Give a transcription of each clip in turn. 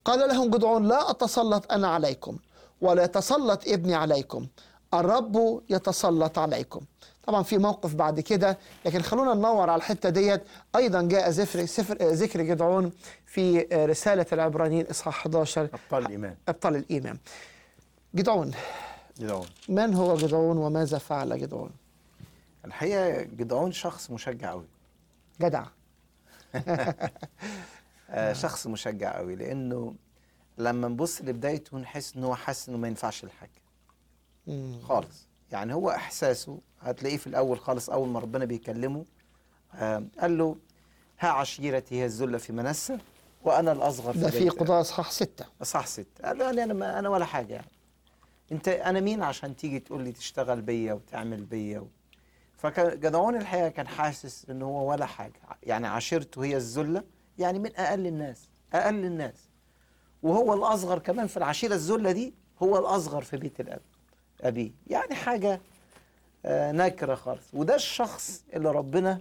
قال لهم جدعون لا أتسلط أنا عليكم ولا يتسلط ابني عليكم الرب يتسلط عليكم طبعا في موقف بعد كده لكن خلونا ندور على الحته ديت ايضا جاء ذكر سفر ذكر جدعون في رساله العبرانيين اصحاح 11 ابطال الايمان ابطال الايمان جدعون جدعون من هو جدعون وماذا فعل جدعون الحقيقه جدعون شخص مشجع قوي جدع آه شخص مشجع قوي لانه لما نبص لبدايته نحس ان هو حاسس انه ما ينفعش الحاجه مم. خالص يعني هو احساسه هتلاقيه في الاول خالص اول ما ربنا بيكلمه آه قال له ها عشيرتي هي الذله في منسى وانا الاصغر ده في بيت قضاء اصحاح ستة صح ست قال له يعني انا ما انا ولا حاجه يعني انت انا مين عشان تيجي تقول لي تشتغل بيا وتعمل بيا و... فكان جدعون الحقيقه كان حاسس ان هو ولا حاجه يعني عشيرته هي الذله يعني من اقل الناس اقل الناس وهو الاصغر كمان في العشيره الذله دي هو الاصغر في بيت الاب ابيه يعني حاجه آه نكره خالص وده الشخص اللي ربنا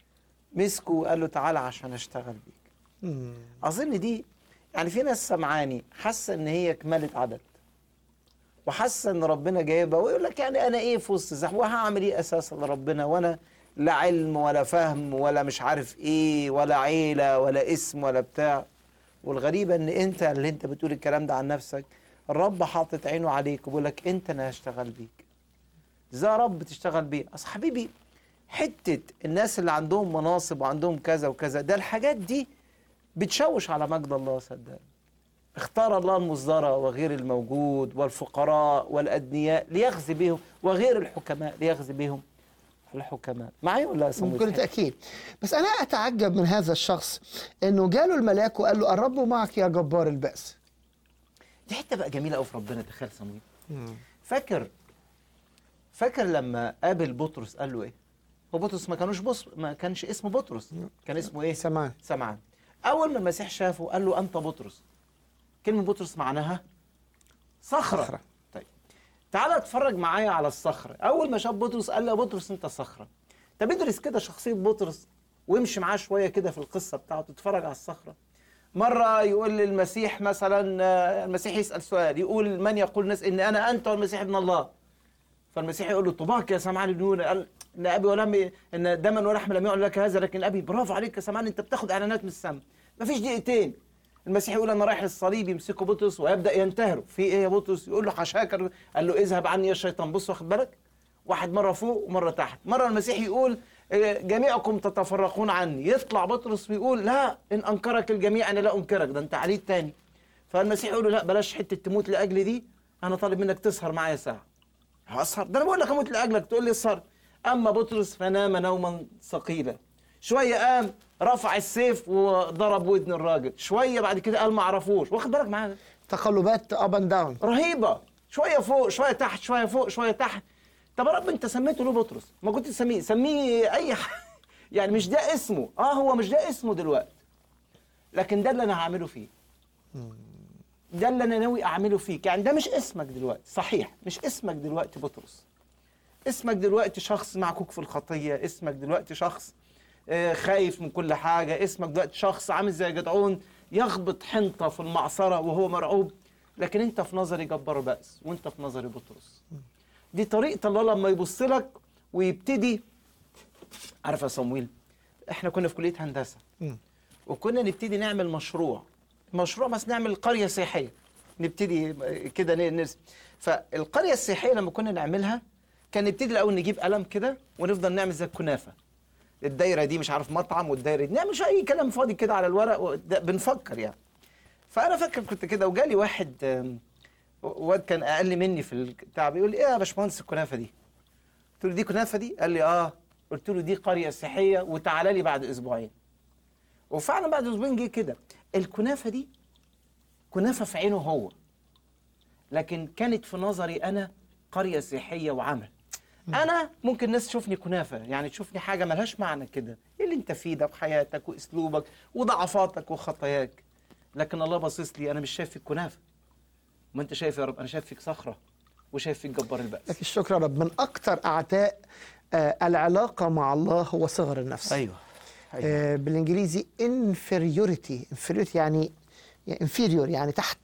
مسكه وقال له تعالى عشان اشتغل بيك مم. اظن دي يعني في ناس سمعاني حاسه ان هي كماله عدد وحاسه ان ربنا جايبها ويقول لك يعني انا ايه في وسط الزحمه وهعمل ايه اساسا لربنا وانا لا علم ولا فهم ولا مش عارف ايه ولا عيله ولا اسم ولا بتاع والغريبه ان انت اللي انت بتقول الكلام ده عن نفسك الرب حاطط عينه عليك وبيقول لك انت انا هشتغل بيك ازاي يا رب تشتغل بيه اصل حبيبي حته الناس اللي عندهم مناصب وعندهم كذا وكذا ده الحاجات دي بتشوش على مجد الله صدقني اختار الله المصدرة وغير الموجود والفقراء والأدنياء ليغزي بهم وغير الحكماء ليغزي بهم الحكماء معايا ولا يا صمويل؟ بكل تأكيد بس أنا أتعجب من هذا الشخص أنه جاله الملاك وقال له الرب معك يا جبار البأس دي حته بقى جميله قوي في ربنا تخيل صمويل فاكر فاكر لما قابل بطرس قال له ايه؟ هو بطرس ما كانوش بص ما كانش اسمه بطرس كان اسمه ايه؟ سمعان سمعان اول ما المسيح شافه قال له انت بطرس كلمه بطرس معناها صخره, صخرة. طيب تعال اتفرج معايا على الصخره اول ما شاف بطرس قال له يا بطرس انت صخره طب ادرس كده شخصيه بطرس وامشي معاه شويه كده في القصه بتاعته اتفرج على الصخره مره يقول للمسيح مثلا آه، المسيح يسال سؤال يقول من يقول الناس ان انا انت والمسيح ابن الله فالمسيح يقول له طباق يا سمعان بن يونس قال ان ابي ولم ان دما ولحم لم يعلن لك هذا لكن ابي برافو عليك يا سمعان انت بتاخد اعلانات من السماء مفيش دقيقتين المسيح يقول انا رايح للصليب يمسكه بطرس ويبدا ينتهره في ايه يا بطرس يقول له حشاك قال له اذهب عني يا شيطان بص واخد بالك واحد مره فوق ومره تحت مره المسيح يقول آه، جميعكم تتفرقون عني يطلع بطرس ويقول لا ان انكرك الجميع انا لا انكرك ده انت عليك تاني فالمسيح يقول له لا بلاش حته تموت لاجل دي انا طالب منك تسهر معايا ساعه هسهر ده انا بقول لك اموت لاجلك تقول لي اسهر اما بطرس فنام نوما ثقيلا شويه قام رفع السيف وضرب ودن الراجل شويه بعد كده قال ما اعرفوش واخد بالك معايا تقلبات اب اند داون رهيبه شويه فوق شويه تحت شويه فوق شويه تحت طب يا رب انت سميته ليه بطرس ما كنت تسميه سميه اي حاجه يعني مش ده اسمه اه هو مش ده اسمه دلوقتي لكن ده اللي انا هعمله فيه ده اللي انا ناوي اعمله فيك يعني ده مش اسمك دلوقتي صحيح مش اسمك دلوقتي بطرس اسمك دلوقتي شخص معكوك في الخطيه اسمك دلوقتي شخص آه، خايف من كل حاجه اسمك دلوقتي شخص عامل زي جدعون يخبط حنطه في المعصره وهو مرعوب لكن انت في نظري جبار بأس وانت في نظري بطرس دي طريقه الله لما يبص لك ويبتدي عارف يا صمويل احنا كنا في كليه هندسه مم. وكنا نبتدي نعمل مشروع مشروع بس نعمل قريه سياحيه نبتدي كده ن- نرسم فالقريه السياحيه لما كنا نعملها كان نبتدي الاول نجيب قلم كده ونفضل نعمل زي الكنافه الدايره دي مش عارف مطعم والدايره دي نعمل اي كلام فاضي كده على الورق وده- بنفكر يعني فانا فاكر كنت كده وجالي واحد آم، واد كان اقل مني في البتاع بيقول لي ايه يا باشمهندس الكنافه دي قلت له دي كنافه دي قال لي اه قلت له دي قريه سياحيه وتعالى لي بعد اسبوعين وفعلا بعد اسبوعين جه كده الكنافه دي كنافه في عينه هو لكن كانت في نظري انا قريه سياحيه وعمل انا ممكن الناس تشوفني كنافه يعني تشوفني حاجه ملهاش معنى كده ايه اللي انت فيه ده في حياتك واسلوبك وضعفاتك وخطاياك لكن الله باصص لي انا مش شايف فيك كنافه ما انت شايف يا رب انا شايف فيك صخره وشايف فيك جبار البأس لك الشكر يا رب من اكثر اعداء آه، العلاقه مع الله هو صغر النفس ايوه, أيوة. آه، بالانجليزي inferiority inferiority يعني انفيريور يعني تحت